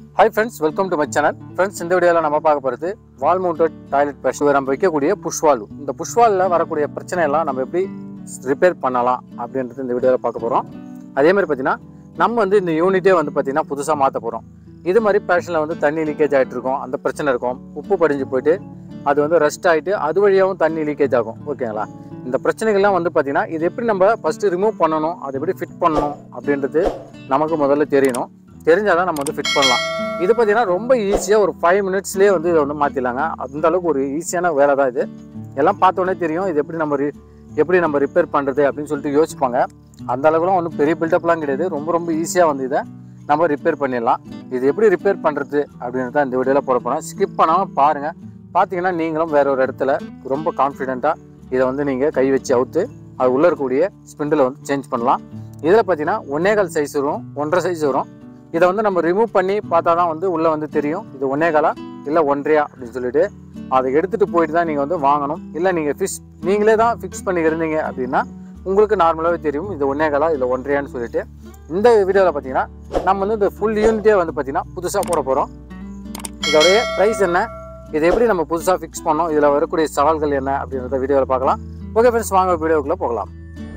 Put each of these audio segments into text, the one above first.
hi friends welcome to my channel friends இந்த வீடியோவில் நம்ம பார்க்க போகிறது வால் மவுண்டட் டாய்லெட் ப்ரஷ் நம்ம வைக்கக்கூடிய புஷ்வால் இந்த புஷ்வாலில் வரக்கூடிய பிரச்சனையெல்லாம் நம்ம எப்படி ரிப்பேர் பண்ணலாம் அப்படின்றது இந்த வீடியோவில் பார்க்க போகிறோம் அதே மாதிரி பார்த்தீங்கன்னா நம்ம வந்து இந்த யூனிட்டே வந்து பார்த்தீங்கன்னா புதுசாக மாற்ற போகிறோம் இது மாதிரி பேஷனில் வந்து தண்ணி லீக்கேஜ் ஆகிட்டு இருக்கும் அந்த பிரச்சனை இருக்கும் உப்பு படிஞ்சு போயிட்டு அது வந்து ரெஸ்ட் ஆகிட்டு அது வழியாகவும் தண்ணி லீக்கேஜ் ஆகும் ஓகேங்களா இந்த பிரச்சனைகள்லாம் வந்து பார்த்தீங்கன்னா இது எப்படி நம்ம ஃபஸ்ட்டு ரிமூவ் பண்ணணும் அது எப்படி ஃபிட் பண்ணணும் அப்படின்றது நமக்கு முதல்ல தெரியணும் தெரிஞ்சால் தான் நம்ம வந்து ஃபிட் பண்ணலாம் இது பார்த்தீங்கன்னா ரொம்ப ஈஸியாக ஒரு ஃபைவ் மினிட்ஸ்லேயே வந்து இதை வந்து மாற்றிடலாங்க அந்த அளவுக்கு ஒரு ஈஸியான வேலை தான் இது எல்லாம் பார்த்தோன்னே தெரியும் இது எப்படி நம்ம ரி- எப்படி நம்ம ரிப்பேர் பண்ணுறது அப்படின்னு சொல்லிட்டு யோசிப்பாங்க அந்த அளவுக்குலாம் ஒன்றும் பெரிய பில்டப்லாம் கிடையாது ரொம்ப ரொம்ப ஈஸியாக வந்து இதை நம்ம ரிப்பேர் பண்ணிடலாம் இது எப்படி ரிப்பேர் பண்ணுறது அப்படின்னு தான் இந்த வீடியோவில் போட போகிறோம் ஸ்கிப் பண்ணாமல் பாருங்கள் பார்த்தீங்கன்னா நீங்களும் வேற ஒரு இடத்துல ரொம்ப கான்ஃபிடென்ட்டாக இதை வந்து நீங்கள் கை வச்சு அவுத்து அது உள்ளே இருக்கக்கூடிய ஸ்பிண்டில் வந்து சேஞ்ச் பண்ணலாம் இதில் பார்த்தீங்கன்னா ஒன்னேகால் சைஸ் வரும் ஒன்றரை சைஸ் வரும் இதை வந்து நம்ம ரிமூவ் பண்ணி பார்த்தா தான் வந்து உள்ளே வந்து தெரியும் இது ஒன்னேகாலா இல்லை ஒன்றையா அப்படின்னு சொல்லிட்டு அதை எடுத்துகிட்டு போயிட்டு தான் நீங்கள் வந்து வாங்கணும் இல்லை நீங்கள் ஃபிக்ஸ் நீங்களே தான் ஃபிக்ஸ் பண்ணி இருந்தீங்க அப்படின்னா உங்களுக்கு நார்மலாகவே தெரியும் இது ஒன்னேகாலா இல்லை ஒன்றையான்னு சொல்லிட்டு இந்த வீடியோவில் பார்த்தீங்கன்னா நம்ம வந்து இந்த ஃபுல் யூனிட்டே வந்து பார்த்தீங்கன்னா புதுசாக போட போகிறோம் இதோடைய ப்ரைஸ் என்ன இதை எப்படி நம்ம புதுசாக ஃபிக்ஸ் பண்ணோம் இதில் வரக்கூடிய சவால்கள் என்ன அப்படின்றத வீடியோவில் பார்க்கலாம் ஓகே ஃப்ரெண்ட்ஸ் வாங்க வீடியோக்குள்ளே போகலாம்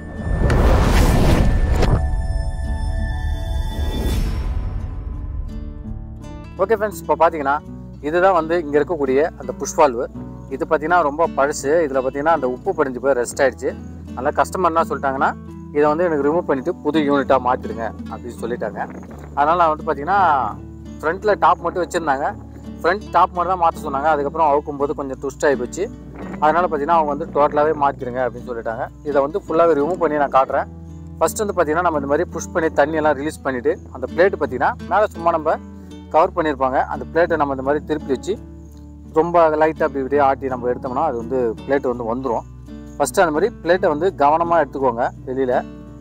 ஓகே ஃப்ரெண்ட்ஸ் இப்போ பார்த்தீங்கன்னா இதுதான் வந்து இங்கே இருக்கக்கூடிய அந்த புஷ்வால்வு இது பார்த்தீங்கன்னா ரொம்ப பழசு இதில் பார்த்தீங்கன்னா அந்த உப்பு படிஞ்சு போய் ரெஸ்ட் ஆயிடுச்சு அதனால் கஸ்டமர் என்ன சொல்லிட்டாங்கன்னா இதை வந்து எனக்கு ரிமூவ் பண்ணிவிட்டு புது யூனிட்டாக மாற்றிடுங்க அப்படின்னு சொல்லிட்டாங்க அதனால் நான் வந்து பார்த்தீங்கன்னா ஃப்ரண்ட்டில் டாப் மட்டும் வச்சுருந்தாங்க ஃப்ரண்ட் டாப் மட்டும் தான் மாற்ற சொன்னாங்க அதுக்கப்புறம் அவுக்கும் போது கொஞ்சம் ட்விஸ்ட் ஆகி போச்சு அதனால் பார்த்தீங்கன்னா அவங்க வந்து டோட்டலாகவே மாற்றிடுங்க அப்படின்னு சொல்லிட்டாங்க இதை வந்து ஃபுல்லாகவே ரிமூவ் பண்ணி நான் காட்டுறேன் ஃபர்ஸ்ட் வந்து பார்த்தீங்கன்னா நம்ம இந்த மாதிரி புஷ் பண்ணி தண்ணி எல்லாம் ரிலீஸ் பண்ணிவிட்டு அந்த பிளேட்டு பார்த்தீங்கன்னா மேலே சும்மா நம்ம கவர் பண்ணியிருப்பாங்க அந்த பிளேட்டை நம்ம இந்த மாதிரி திருப்பி வச்சு ரொம்ப லைட்டாக அப்படி இப்படியே ஆட்டி நம்ம எடுத்தோம்னா அது வந்து பிளேட்டு வந்து வந்துடும் ஃபஸ்ட்டு அந்த மாதிரி பிளேட்டை வந்து கவனமாக எடுத்துக்கோங்க வெளியில்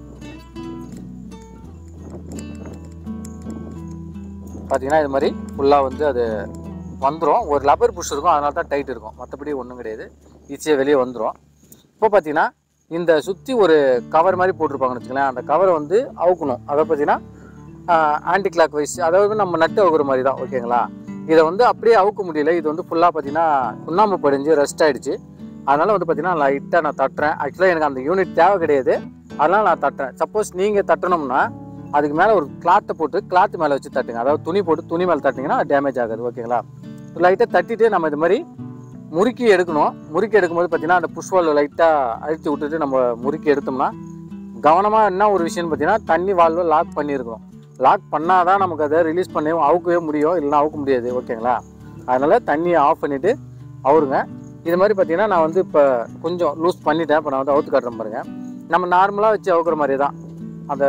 பார்த்தீங்கன்னா இது மாதிரி ஃபுல்லாக வந்து அது வந்துடும் ஒரு லப்பர் புஷ் இருக்கும் அதனால தான் டைட் இருக்கும் மற்றபடி ஒன்றும் கிடையாது ஈஸியாக வெளியே வந்துடும் இப்போ பார்த்தீங்கன்னா இந்த சுற்றி ஒரு கவர் மாதிரி போட்டிருப்பாங்கன்னு வச்சுக்கோங்களேன் அந்த கவரை வந்து அவுக்கணும் அதை பார்த்தீங்கன்னா ஆன்டி கிளாக் வைஸ் அதாவது நம்ம நட்டு அவுக்குற மாதிரி தான் ஓகேங்களா இதை வந்து அப்படியே அவுக்க முடியல இது வந்து ஃபுல்லாக பார்த்தீங்கன்னா சுண்ணாம்பு படிஞ்சு ரெஸ்ட் ஆயிடுச்சு அதனால் வந்து பார்த்தீங்கன்னா லைட்டாக நான் தட்டுறேன் ஆக்சுவலாக எனக்கு அந்த யூனிட் தேவை கிடையாது அதனால் நான் தட்டுறேன் சப்போஸ் நீங்கள் தட்டணும்னா அதுக்கு மேலே ஒரு கிளாத்தை போட்டு கிளாத் மேலே வச்சு தட்டுங்க அதாவது துணி போட்டு துணி மேலே தட்டிங்கன்னா டேமேஜ் ஆகாது ஓகேங்களா லைட்டாக தட்டிட்டு நம்ம இது மாதிரி முறுக்கி எடுக்கணும் முறுக்கி எடுக்கும்போது பார்த்தீங்கன்னா அந்த புஷ்வால் லைட்டாக அழுத்தி விட்டுட்டு நம்ம முறுக்கி எடுத்தோம்னா கவனமாக என்ன ஒரு விஷயம்னு பார்த்தீங்கன்னா தண்ணி வால்வை லாக் பண்ணியிருக்கணும் லாக் பண்ணால் தான் நமக்கு அதை ரிலீஸ் பண்ணி அவுக்கவே முடியும் இல்லைன்னா அவுக்க முடியாது ஓகேங்களா அதனால் தண்ணியை ஆஃப் பண்ணிவிட்டு அவருங்க இது மாதிரி பார்த்தீங்கன்னா நான் வந்து இப்போ கொஞ்சம் லூஸ் பண்ணிட்டேன் இப்போ நான் வந்து அவுத்து காட்டுறேன் பாருங்கள் நம்ம நார்மலாக வச்சு அவுக்குற மாதிரி தான் அந்த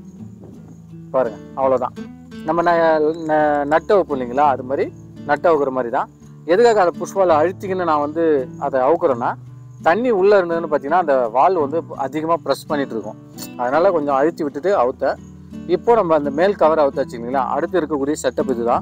பாருங்கள் அவ்வளோதான் நம்ம ந ந- நட்டு வைப்போம் இல்லைங்களா அது மாதிரி நட்டு அவுக்குற மாதிரி தான் எதுக்காக அதை புஷ்வால் அழுத்திக்கின்னு நான் வந்து அதை அவுக்குறேன்னா தண்ணி உள்ளே இருந்ததுன்னு பார்த்தீங்கன்னா அந்த வால் வந்து அதிகமாக ப்ரெஸ் பண்ணிட்டு இருக்கும் அதனால் கொஞ்சம் அழுத்தி விட்டுட்டு அவுத்தேன் இப்போ நம்ம அந்த மேல் கவர் அவுத்த வச்சுங்களா அடுத்து இருக்கக்கூடிய செட்டப் இதுதான்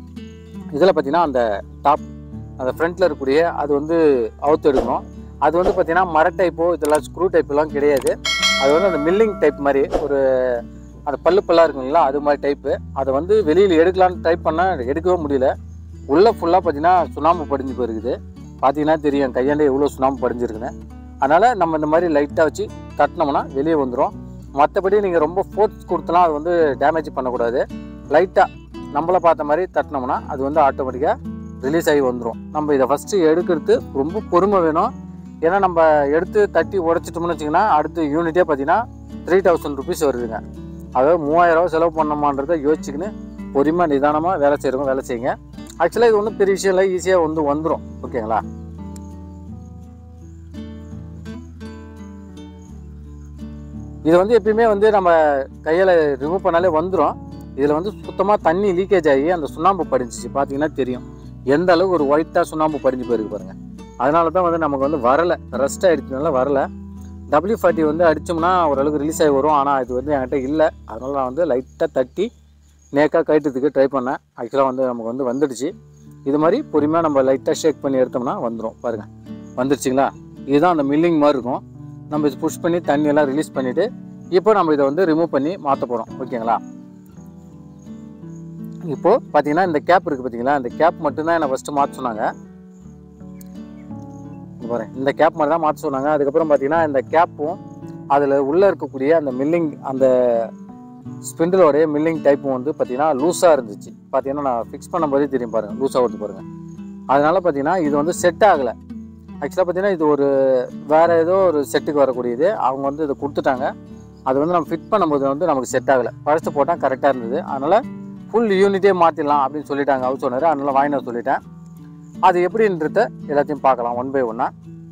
இதில் பார்த்தீங்கன்னா அந்த டாப் அந்த ஃப்ரண்ட்டில் இருக்கக்கூடிய அது வந்து அவுத்து எடுக்கணும் அது வந்து பார்த்தீங்கன்னா மர டைப்போ இதெல்லாம் ஸ்க்ரூ டைப்லாம் கிடையாது அது வந்து அந்த மில்லிங் டைப் மாதிரி ஒரு அந்த பல்லு பல்லாக இருக்குங்களா அது மாதிரி டைப்பு அதை வந்து வெளியில் எடுக்கலான்னு டைப் பண்ணால் எடுக்கவே முடியல உள்ளே ஃபுல்லாக பார்த்தீங்கன்னா சுண்ணாம்பு படிஞ்சு போயிருக்குது பார்த்தீங்கன்னா தெரியும் கையாண்டே எவ்வளோ சுண்ணாம்பு படிஞ்சிருக்குன்னு அதனால் நம்ம இந்த மாதிரி லைட்டாக வச்சு தட்டினோம்னா வெளியே வந்துடும் மற்றபடி நீங்கள் ரொம்ப ஃபோர்ஸ் கொடுத்தலாம் அது வந்து டேமேஜ் பண்ணக்கூடாது லைட்டாக நம்மளை பார்த்த மாதிரி தட்டினோம்னா அது வந்து ஆட்டோமேட்டிக்காக ரிலீஸ் ஆகி வந்துடும் நம்ம இதை ஃபஸ்ட்டு எடுக்கிறது ரொம்ப பொறுமை வேணும் ஏன்னா நம்ம எடுத்து தட்டி உடச்சிட்டோம்னு வச்சிங்கன்னா அடுத்த யூனிட்டே பார்த்தீங்கன்னா த்ரீ தௌசண்ட் ருபீஸ் வருதுங்க அதாவது மூவாயிரம் ரூபா செலவு பண்ணோமான்றதை யோசிச்சுக்கின்னு பொறுமையாக நிதானமாக வேலை செய்கிறவங்க வேலை செய்யுங்க ஆக்சுவலாக இது ஒன்றும் பெரிய விஷயம் இல்லை ஈஸியாக வந்து வந்துடும் ஓகேங்களா இது வந்து எப்பயுமே வந்து நம்ம கையில் ரிமூவ் பண்ணாலே வந்துடும் இதில் வந்து சுத்தமாக தண்ணி லீக்கேஜ் ஆகி அந்த சுண்ணாம்பு படிஞ்சிச்சு பார்த்தீங்கன்னா தெரியும் எந்த அளவுக்கு ஒரு ஒயிட்டாக சுண்ணாம்பு படிஞ்சு போயிருக்கு பாருங்க அதனால தான் வந்து நமக்கு வந்து வரலை ரெஸ்ட் ஆகிடுச்சனால வரல டபிள்யூ ஃபார்ட்டி வந்து அடித்தோம்னா ஓரளவுக்கு ரிலீஸ் ஆகி வரும் ஆனால் இது வந்து என்கிட்ட இல்லை அதனால நான் வந்து லைட்டாக தட்டி நேக்காக கட்டுறதுக்கு ட்ரை பண்ணேன் ஆக்சுவலாக வந்து நமக்கு வந்து வந்துடுச்சு இது மாதிரி பொறுமையாக நம்ம லைட்டாக ஷேக் பண்ணி எடுத்தோம்னா வந்துடும் பாருங்கள் வந்துடுச்சிங்களா இதுதான் அந்த மில்லிங் மாதிரி இருக்கும் நம்ம இது புஷ் பண்ணி தண்ணியெல்லாம் ரிலீஸ் பண்ணிவிட்டு இப்போ நம்ம இதை வந்து ரிமூவ் பண்ணி மாற்ற போகிறோம் ஓகேங்களா இப்போது பார்த்தீங்கன்னா இந்த கேப் இருக்குது பார்த்தீங்களா இந்த கேப் மட்டும்தான் என்னை ஃபஸ்ட்டு மாற்ற சொன்னாங்க இங்க பாருங்க இந்த கேப் மாதிரி தான் மாற்ற சொன்னாங்க அதுக்கப்புறம் பார்த்தீங்கன்னா இந்த கேப்பும் அதில் உள்ளே இருக்கக்கூடிய அந்த மில்லிங் அந்த ஸ்பிண்டிலோடைய மில்லிங் டைப்பும் வந்து பார்த்தீங்கன்னா லூஸாக இருந்துச்சு பார்த்தீங்கன்னா நான் ஃபிக்ஸ் பண்ணும்போதே தெரியும் பாருங்கள் லூஸாக ஓட்டு பாருங்கள் அதனால பார்த்தீங்கன்னா இது வந்து செட் ஆகலை ஆக்சுவலாக பார்த்தீங்கன்னா இது ஒரு வேறு ஏதோ ஒரு செட்டுக்கு வரக்கூடியது அவங்க வந்து இதை கொடுத்துட்டாங்க அது வந்து நம்ம ஃபிட் பண்ணும்போது வந்து நமக்கு செட் ஆகலை பழசு போட்டால் கரெக்டாக இருந்தது அதனால் ஃபுல் யூனிட்டே மாற்றிடலாம் அப்படின்னு சொல்லிட்டாங்க ஹவுஸ் ஓனர் அதனால் வாங்கி நான் சொல்லிட்டேன் அது எப்படின்றத எல்லாத்தையும் பார்க்கலாம் ஒன் பை ஒன்னாக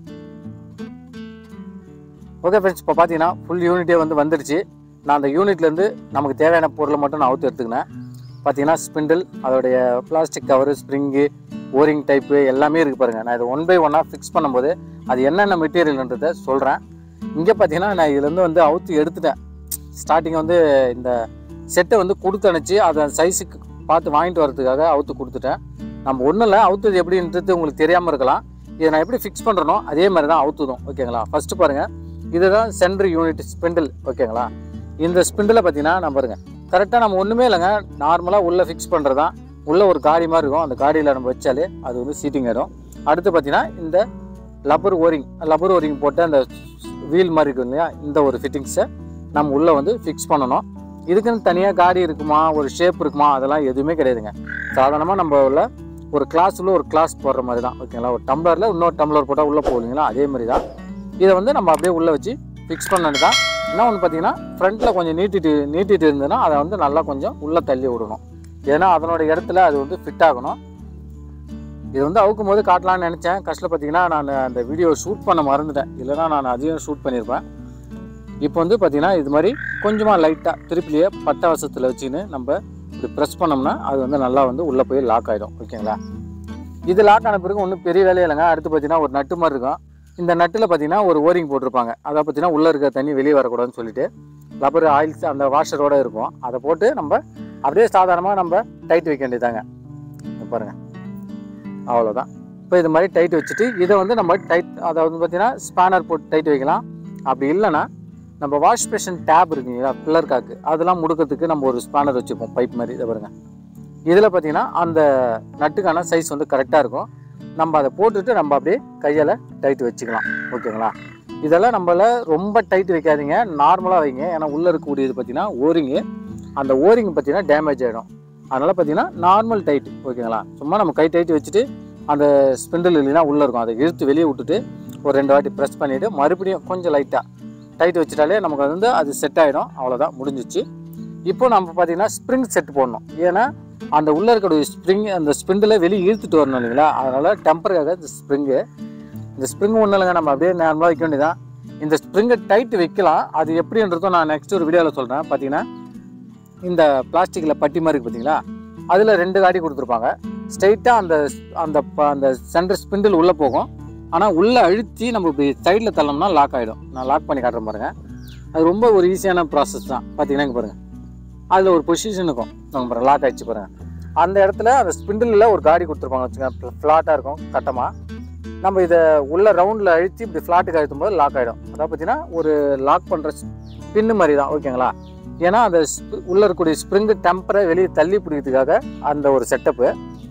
ஓகே ஃப்ரெண்ட்ஸ் இப்போ பார்த்தீங்கன்னா ஃபுல் யூனிட்டே வந்து வந்துடுச்சு நான் அந்த யூனிட்லேருந்து நமக்கு தேவையான பொருளை மட்டும் நான் அவுத்து எடுத்துக்கினேன் பார்த்தீங்கன்னா ஸ்பிண்டில் அதோடைய plastic cover spring O ring type எல்லாமே இருக்குது பாருங்கள் நான் இதை ஒன் பை ஒன்னாக ஃபிக்ஸ் பண்ணும்போது அது என்னென்ன மெட்டீரியல்ன்றதை சொல்கிறேன் இங்கே பார்த்தீங்கன்னா நான் இதுலேருந்து வந்து அவுத்து எடுத்துட்டேன் ஸ்டார்டிங் வந்து இந்த செட்டை வந்து கொடுத்து அனுப்பிச்சு அதை சைஸுக்கு பார்த்து வாங்கிட்டு வரதுக்காக அவுத்து கொடுத்துட்டேன் நம்ம ஒன்றும் இல்லை அவுத்தது எப்படின்றது உங்களுக்கு தெரியாமல் இருக்கலாம் இதை நான் எப்படி ஃபிக்ஸ் பண்ணுறனோ அதே மாதிரி தான் அவுத்துதும் ஓகேங்களா ஃபஸ்ட்டு பாருங்கள் இதுதான் சென்ட்ரு யூனிட் ஸ்பிண்டில் ஓகேங்களா இந்த ஸ்பிண்டில் பார்த்தீங்கன்னா நான் பாருங்கள் கரெக்டாக நம்ம ஒன்றுமே இல்லைங்க நார்மலாக உள்ளே ஃபிக்ஸ் பண்ணுறது தான் உள்ளே ஒரு காடி மாதிரி இருக்கும் அந்த காடியில் நம்ம வச்சாலே அது வந்து சீட்டிங் ஆகிடும் அடுத்து பார்த்தீங்கன்னா இந்த லப்பர் ஓரிங் லப்பர் ஓரிங் போட்டு அந்த வீல் மாதிரி இருக்கும் இல்லையா இந்த ஒரு ஃபிட்டிங்ஸை நம்ம உள்ளே வந்து ஃபிக்ஸ் பண்ணணும் இதுக்குன்னு தனியாக காடி இருக்குமா ஒரு ஷேப் இருக்குமா அதெல்லாம் எதுவுமே கிடையாதுங்க சாதாரணமாக நம்ம உள்ள ஒரு கிளாஸ் உள்ள ஒரு கிளாஸ் போடுற மாதிரி தான் ஓகேங்களா ஒரு டம்ளரில் இன்னொரு டம்ளர் போட்டால் உள்ளே போகுங்களா அதே மாதிரி தான் இதை வந்து நம்ம அப்படியே உள்ளே வச்சு ஃபிக்ஸ் பண்ணது தான் என்ன ஒன்று பார்த்தீங்கன்னா ஃப்ரண்ட்டில் கொஞ்சம் நீட்டிட்டு நீட்டிட்டு இருந்ததுன்னா அதை வந்து நல்லா கொஞ்சம் உள்ளே தள்ளி விடணும் ஏன்னா அதனோட இடத்துல அது வந்து ஃபிட் ஆகணும் இது வந்து அவுக்கும் போது காட்டலாம்னு நினச்சேன் கஷ்டம் பார்த்தீங்கன்னா நான் அந்த வீடியோ ஷூட் பண்ண மறந்துட்டேன் இல்லைன்னா நான் அதையும் ஷூட் பண்ணியிருப்பேன் இப்போ வந்து பார்த்தீங்கன்னா இது மாதிரி கொஞ்சமாக லைட்டாக திருப்பிலேயே பட்டவசத்தில் வச்சுன்னு நம்ம இப்படி ப்ரெஸ் பண்ணோம்னா அது வந்து நல்லா வந்து உள்ளே போய் லாக் ஆகிடும் ஓகேங்களா இது லாக் ஆன பிறகு ஒன்றும் பெரிய வேலையே இல்லைங்க அடுத்து பார்த்தீங்கன்னா ஒரு நட்டு மாதிரி இருக்கும் இந்த நட்டில் பார்த்தீங்கன்னா ஒரு ஓரிங் போட்டிருப்பாங்க அதை பார்த்தீங்கன்னா உள்ளே இருக்க தண்ணி வெளியே வரக்கூடாதுன்னு சொல்லிட்டு ரப்பர் ஆயில்ஸ் அந்த வாஷரோட இருக்கும் அதை போட்டு நம்ம அப்படியே சாதாரணமாக நம்ம டைட் வைக்க வேண்டியதாங்க இங்க பாருங்க அவ்வளோதான் இப்போ இது மாதிரி டைட் வச்சுட்டு இதை வந்து நம்ம டைட் அதை வந்து பார்த்தீங்கன்னா ஸ்பேனர் போட்டு டைட் வைக்கலாம் அப்படி இல்லைன்னா நம்ம வாஷ் பேஷன் டேப் இருக்குங்களா பில்லர் காக்கு அதெல்லாம் முடுக்கிறதுக்கு நம்ம ஒரு ஸ்பேனர் வச்சுப்போம் பைப் மாதிரி இதை பாருங்க இதில் பார்த்தீங்கன்னா அந்த நட்டுக்கான சைஸ் வந்து கரெக்டாக இருக்கும் நம்ம அதை போட்டுட்டு நம்ம அப்படியே கையால் டைட் வச்சுக்கலாம் ஓகேங்களா இதெல்லாம் நம்மள ரொம்ப டைட் வைக்காதீங்க நார்மலாக வைங்க ஏன்னா உள்ளே இருக்கக்கூடியது பார்த்தீங்கன்னா ஓரிங்கு அந்த ஓரிங் பார்த்தீங்கன்னா டேமேஜ் ஆகிடும் அதனால் பார்த்தீங்கன்னா நார்மல் டைட் ஓகேங்களா சும்மா நம்ம கை டைட் வச்சுட்டு அந்த ஸ்பிண்டில் இல்லைன்னா உள்ளே இருக்கும் அதை இழுத்து வெளியே விட்டுட்டு ஒரு ரெண்டு வாட்டி ப்ரெஸ் பண்ணிவிட்டு மறுபடியும் கொஞ்சம் லைட்டாக டைட் வச்சுட்டாலே நமக்கு வந்து அது செட் ஆகிடும் அவ்வளோதான் முடிஞ்சிச்சு இப்போ நம்ம பார்த்தீங்கன்னா ஸ்ப்ரிங் செட் போடணும் ஏன்னா அந்த உள்ளே இருக்கக்கூடிய ஸ்ப்ரிங் அந்த ஸ்பிண்டில் வெளியே இழுத்துட்டு வரணும் இல்லைங்களா அதனால் டெம்பருக்காக இந்த ஸ்ப்ரிங்கு இந்த ஸ்ப்ரிங் ஒன்றும் இல்லைங்க நம்ம அப்படியே நார்மலாக வைக்க வேண்டியதான் இந்த ஸ்ப்ரிங்கை டைட் வைக்கலாம் அது எப்படின்றதும் நான் நெக்ஸ்ட் ஒரு வீடியோவில் சொல்கிறேன் பார்த்தீங்கன்னா இந்த பிளாஸ்டிக்கில் பட்டி மாதிரி இருக்கு பார்த்தீங்களா அதில் ரெண்டு காடி கொடுத்துருப்பாங்க ஸ்ட்ரைட்டாக அந்த அந்த ப- அந்த சென்டர் ஸ்பிண்டில் உள்ளே போகும் ஆனால் உள்ளே அழுத்தி நம்ம இப்படி சைடில் தள்ளோம்னா லாக் ஆகிடும் நான் லாக் பண்ணி காட்டுறேன் பாருங்க அது ரொம்ப ஒரு ஈஸியான ப்ராசஸ் தான் பார்த்தீங்கன்னா இங்கே பாருங்கள் அதில் ஒரு பொசிஷன் இருக்கும் நம்ம பாருங்க லாக் ஆயிடுச்சு பாருங்க அந்த இடத்துல அந்த ஸ்பிண்டிலில் ஒரு காடி கொடுத்துருப்பாங்க வச்சுக்கோங்க ஃப்ளாட்டாக இருக்கும் கட்டமாக நம்ம இதை உள்ள ரவுண்டில் அழுத்தி இப்படி ஃப்ளாட்டுக்கு அழுத்தும் போது லாக் ஆகிடும் அதாவது பார்த்தீங்கன்னா ஒரு லாக் பண்ணுற பின்னு மாதிரி தான் ஓகேங்களா ஏன்னா அந்த sp- உள்ள இருக்கக்கூடிய ஸ்ப்ரிங்கு டெம்பரை வெளியே தள்ளி பிடிக்கிறதுக்காக அந்த ஒரு செட்டப்பு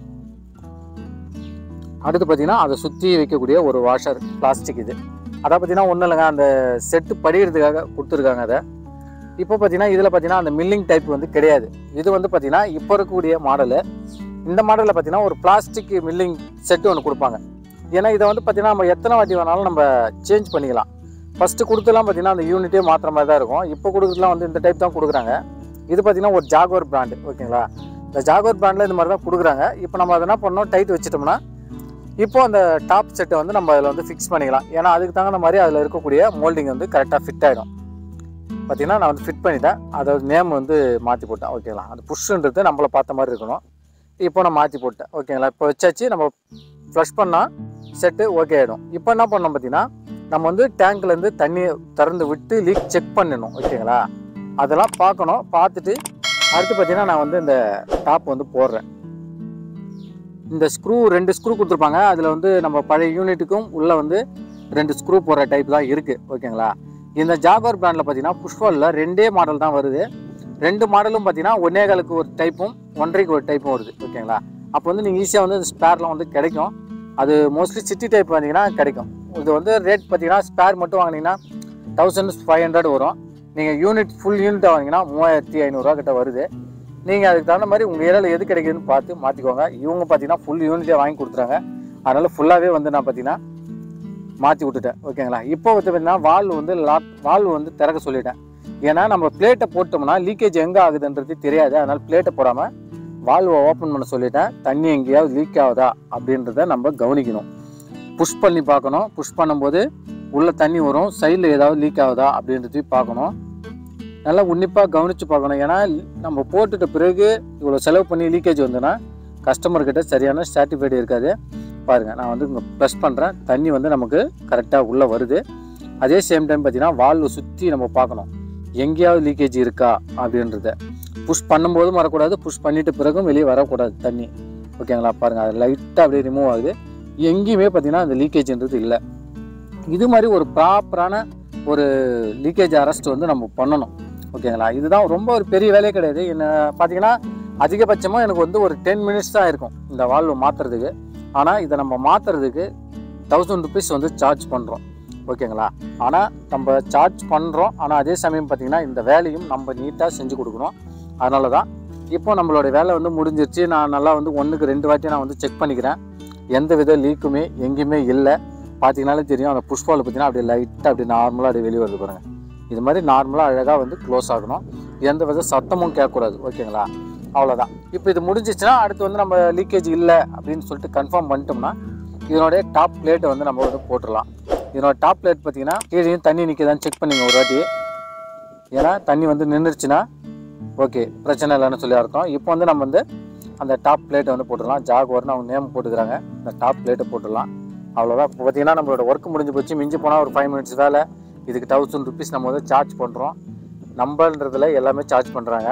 அடுத்து பார்த்தீங்கன்னா அதை சுற்றி வைக்கக்கூடிய ஒரு வாஷர் பிளாஸ்டிக் இது அதான் பார்த்தீங்கன்னா ஒன்றும் இல்லைங்க அந்த செட்டு படிக்கிறதுக்காக கொடுத்துருக்காங்க அதை இப்போ பார்த்தீங்கன்னா இதில் பார்த்தீங்கன்னா அந்த மில்லிங் டைப் வந்து கிடையாது இது வந்து பார்த்தீங்கன்னா இப்போ இருக்கக்கூடிய மாடலு இந்த மாடலில் பார்த்தீங்கன்னா ஒரு பிளாஸ்டிக் மில்லிங் செட்டு ஒன்று கொடுப்பாங்க ஏன்னா இதை வந்து பார்த்தீங்கன்னா நம்ம எத்தனை வாட்டி வேணாலும் நம்ம சேஞ்ச் பண்ணிக்கலாம் ஃபஸ்ட்டு கொடுத்துலாம் பார்த்தீங்கன்னா அந்த யூனிட்டே மாற்றுற மாதிரி தான் இருக்கும் இப்போ கொடுக்குறதுலாம் வந்து இந்த டைப் தான் கொடுக்குறாங்க இது பார்த்தீங்கன்னா ஒரு ஜாகுவர் பிராண்டு ஓகேங்களா இந்த ஜாகுவர் பிராண்டில் இந்த மாதிரி தான் கொடுக்குறாங்க இப்போ நம்ம அதை என்ன பண்ணோம் டைட் வச்சுட்டோம்னா இப்போ அந்த டாப் செட்டை வந்து நம்ம அதில் வந்து ஃபிக்ஸ் பண்ணிக்கலாம் ஏன்னா அதுக்கு தகுந்த மாதிரி அதில் இருக்கக்கூடிய மோல்டிங் வந்து கரெக்டாக ஃபிட் ஆகிடும் பார்த்தீங்கன்னா நான் வந்து ஃபிட் பண்ணிட்டேன் அதோட நேம் வந்து மாற்றி போட்டேன் ஓகேங்களா அந்த புஷ்ன்றது நம்மளை பார்த்த மாதிரி இருக்கணும் இப்போ நான் மாற்றி போட்டேன் ஓகேங்களா இப்போ வச்சாச்சு நம்ம ஃப்ளஷ் பண்ணால் செட்டு ஓகே ஆகிடும் இப்போ என்ன பண்ணோம் பார்த்தீங்கன்னா நம்ம வந்து டேங்க்லேருந்து தண்ணி திறந்து விட்டு லீக் செக் பண்ணணும் ஓகேங்களா அதெல்லாம் பார்க்கணும் பார்த்துட்டு அடுத்து பார்த்தீங்கன்னா நான் வந்து இந்த டாப் வந்து போடுறேன் இந்த ஸ்க்ரூ ரெண்டு ஸ்க்ரூ கொடுத்துருப்பாங்க அதில் வந்து நம்ம பழைய யூனிட்டுக்கும் உள்ளே வந்து ரெண்டு ஸ்க்ரூ போடுற டைப் தான் இருக்குது ஓகேங்களா இந்த ஜாகர் பிராண்டில் பார்த்தீங்கன்னா புஷ்பாலில் ரெண்டே மாடல் தான் வருது ரெண்டு மாடலும் பார்த்தீங்கன்னா ஒன்னே காலுக்கு ஒரு டைப்பும் ஒன்றரைக்கு ஒரு டைப்பும் வருது ஓகேங்களா அப்போ வந்து நீங்கள் ஈஸியாக வந்து ஸ்பேர்லாம் வந்து கிடைக்கும் அது மோஸ்ட்லி சிட்டி டைப் வந்தீங்கன்னா கிடைக்கும் இது வந்து ரேட் பார்த்தீங்கன்னா ஸ்பேர் மட்டும் வாங்கினீங்கன்னா தௌசண்ட் ஃபைவ் ஹண்ட்ரட் வரும் நீங்கள் யூனிட் ஃபுல் யூனிட் வாங்கினீங்கன்னா மூவாயிரத்தி ஐநூறுரூவா கிட்ட வருது நீங்கள் அதுக்கு தகுந்த மாதிரி உங்கள் ஏரியாவில் எது கிடைக்குதுன்னு பார்த்து மாற்றிக்கோங்க இவங்க பார்த்தீங்கன்னா ஃபுல் யூனிட்டே வாங்கி கொடுத்துறாங்க அதனால் ஃபுல்லாகவே வந்து நான் பார்த்தீங்கன்னா மாற்றி விட்டுட்டேன் ஓகேங்களா இப்போ வந்து பார்த்தீங்கன்னா வால்வு வந்து லாக் வால்வு வந்து திறக்க சொல்லிட்டேன் ஏன்னா நம்ம பிளேட்டை போட்டோம்னா லீக்கேஜ் எங்கே ஆகுதுன்றது தெரியாது அதனால் பிளேட்டை போடாமல் வால்வை ஓப்பன் பண்ண சொல்லிட்டேன் தண்ணி எங்கேயாவது லீக் ஆகுதா அப்படின்றத நம்ம கவனிக்கணும் புஷ் பண்ணி பார்க்கணும் புஷ் பண்ணும்போது உள்ள தண்ணி வரும் சைடில் ஏதாவது லீக் ஆகுதா அப்படின்றதையும் பார்க்கணும் நல்லா உன்னிப்பாக கவனித்து பார்க்கணும் ஏன்னா நம்ம போட்டுட்ட பிறகு இவ்வளோ செலவு பண்ணி லீக்கேஜ் வந்ததுன்னா கஸ்டமர்கிட்ட சரியான சாட்டிஃபைடு இருக்காது பாருங்கள் நான் வந்து இங்கே ப்ரெஸ் பண்ணுறேன் தண்ணி வந்து நமக்கு கரெக்டாக உள்ளே வருது அதே சேம் டைம் பார்த்தீங்கன்னா வால்வு சுற்றி நம்ம பார்க்கணும் எங்கேயாவது லீக்கேஜ் இருக்கா அப்படின்றத புஷ் பண்ணும்போதும் வரக்கூடாது புஷ் பண்ணிட்ட பிறகும் வெளியே வரக்கூடாது தண்ணி ஓகேங்களா பாருங்கள் அது லைட்டாக அப்படியே ரிமூவ் ஆகுது எங்கேயுமே பார்த்தீங்கன்னா அந்த லீக்கேஜ்ன்றது இல்லை இது மாதிரி ஒரு ப்ராப்பரான ஒரு லீக்கேஜ் அரெஸ்ட் வந்து நம்ம பண்ணணும் ஓகேங்களா இதுதான் ரொம்ப ஒரு பெரிய வேலையே கிடையாது என்ன பார்த்தீங்கன்னா அதிகபட்சமாக எனக்கு வந்து ஒரு டென் மினிட்ஸ் தான் இருக்கும் இந்த வால்வு மாற்றுறதுக்கு ஆனால் இதை நம்ம மாற்றுறதுக்கு தௌசண்ட் ருபீஸ் வந்து சார்ஜ் பண்ணுறோம் ஓகேங்களா ஆனால் நம்ம சார்ஜ் பண்ணுறோம் ஆனால் அதே சமயம் பார்த்திங்கன்னா இந்த வேலையும் நம்ம நீட்டாக செஞ்சு கொடுக்கணும் அதனால தான் இப்போ நம்மளோட வேலை வந்து முடிஞ்சிருச்சு நான் நல்லா வந்து ஒன்றுக்கு ரெண்டு வாட்டி நான் வந்து செக் பண்ணிக்கிறேன் எந்த வித லீக்குமே எங்கேயுமே இல்லை பார்த்தீங்கனாலே தெரியும் அந்த புஷ்பால் பார்த்தீங்கன்னா அப்படியே லைட்டாக அப்படியே நார்மலாக அப்படியே வெளியே வருது பாருங்கள் இது மாதிரி நார்மலாக அழகாக வந்து க்ளோஸ் ஆகணும் எந்த வித சத்தமும் கேட்கக்கூடாது ஓகேங்களா அவ்வளோதான் இப்போ இது முடிஞ்சிச்சுன்னா அடுத்து வந்து நம்ம லீக்கேஜ் இல்லை அப்படின்னு சொல்லிட்டு கன்ஃபார்ம் பண்ணிட்டோம்னா இதனுடைய டாப் பிளேட்டை வந்து நம்ம வந்து போட்டுடலாம் இதனோட டாப் பிளேட் பார்த்தீங்கன்னா கீழேயும் தண்ணி நிற்கிதான்னு செக் பண்ணிங்க ஒரு வாட்டி ஏன்னா தண்ணி வந்து நின்றுச்சுன்னா ஓகே பிரச்சனை இல்லைன்னு சொல்லி அர்த்தம் இப்போ வந்து நம்ம வந்து அந்த டாப் பிளேட்டை வந்து போட்டுடலாம் ஜாகுவர்னு அவங்க நேம் போட்டுக்கிறாங்க இந்த டாப் பிளேட்டை போட்டுடலாம் அவ்வளோதான் இப்போ பார்த்தீங்கன்னா நம்மளோட ஒர்க் முடிஞ்சு போச்சு மிஞ்சி போனால் ஒரு ஃபைவ் மினிட்ஸ் வேலை இதுக்கு தௌசண்ட் ருபீஸ் நம்ம வந்து சார்ஜ் பண்ணுறோம் நம்பர்ன்றதுல எல்லாமே சார்ஜ் பண்ணுறாங்க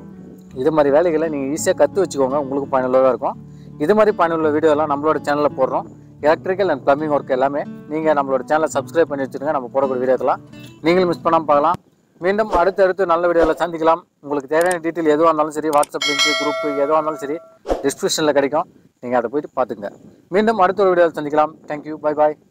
இது மாதிரி வேலைகளை நீங்கள் ஈஸியாக கற்று வச்சுக்கோங்க உங்களுக்கு பயனுள்ளதாக இருக்கும் இது மாதிரி பயனுள்ள வீடியோ எல்லாம் நம்மளோட சேனலில் போடுறோம் எலக்ட்ரிக்கல் அண்ட் ப்ளம்பிங் ஒர்க் எல்லாமே நீங்கள் நம்மளோட சேனலை சப்ஸ்கிரைப் பண்ணி வச்சுருங்க நம்ம போடக்கூடிய வீடியோக்கெல்லாம் நீங்களும் மிஸ் பண்ணாமல் பார்க்கலாம் மீண்டும் அடுத்தடுத்து நல்ல வீடியோவில் சந்திக்கலாம் உங்களுக்கு தேவையான டீட்டெயில் எதுவாக இருந்தாலும் சரி வாட்ஸ்அப் லிங்க் குரூப் எதுவாக இருந்தாலும் சரி டிஸ்கிரிப்ஷனில் கிடைக்கும் நீங்கள் அதை போயிட்டு பார்த்துங்க மீண்டும் அடுத்த ஒரு வீடியோவில் சந்திக்கலாம் தேங்க்யூ பை பாய்